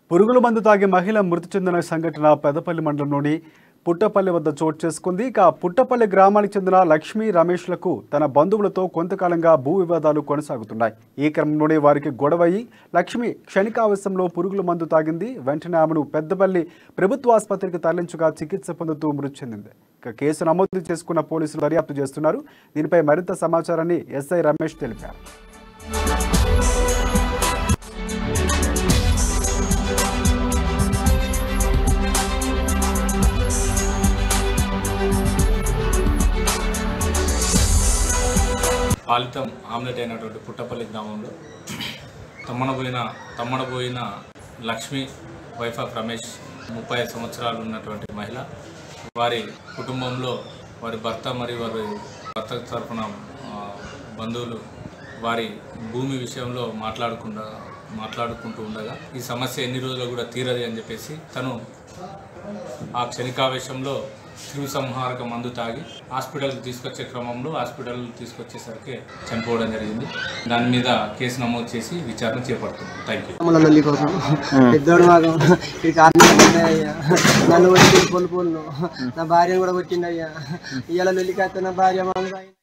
పురుగుల మందు తాగి మహిళ మృతి చెందిన సంఘటన పెదపల్లి మండలంలోని పుట్టపల్లి వద్ద చోటు చేసుకుంది ఇక పుట్టపల్లి గ్రామానికి చెందిన లక్ష్మీ రమేష్లకు తన బంధువులతో కొంతకాలంగా భూ వివాదాలు కొనసాగుతున్నాయి ఈ క్రమంలోనే వారికి గొడవయి లక్ష్మి క్షణికావేశంలో పురుగుల మందు తాగింది వెంటనే ఆమెను పెద్దపల్లి ప్రభుత్వ ఆసుపత్రికి తరలించగా చికిత్స పొందుతూ మృతి చెందింది ఇక కేసు నమోదు చేసుకున్న పోలీసులు దర్యాప్తు చేస్తున్నారు దీనిపై మరింత సమాచారాన్ని ఎస్ఐ రమేష్ తెలిపారు పాలితం ఆమ్లెట్ అయినటువంటి పుట్టపల్లి గ్రామంలో తమ్మనబోయిన తమ్మనబోయిన లక్ష్మి వైఫ్ ఆఫ్ రమేష్ ముప్పై ఐదు సంవత్సరాలు ఉన్నటువంటి మహిళ వారి కుటుంబంలో వారి భర్త మరియు వారి భర్త తరఫున ఆ, బంధువులు వారి భూమి విషయంలో మాట్లాడకుండా మాట్లాడుకుంటూ ఉండగా ఈ సమస్య ఎన్ని రోజులు కూడా తీరది అని చెప్పేసి తను ఆ క్షణికావేశంలో క్రిమి సంహారక మందు తాగి హాస్పిటల్కి తీసుకొచ్చే క్రమంలో హాస్పిటల్ తీసుకొచ్చేసరికి చనిపోవడం జరిగింది దాని మీద కేసు నమోదు చేసి విచారణ చేపడుతుంది థ్యాంక్ యూ మన లొల్లి కోసం పెద్దోడు మాకు ఈ కారణం అయ్యా నన్ను వచ్చి పొలు పొలు నా భార్యను కూడా కొట్టిండయ్యా ఇవాళ లొల్లికి వస్తే నా భార్య మాకు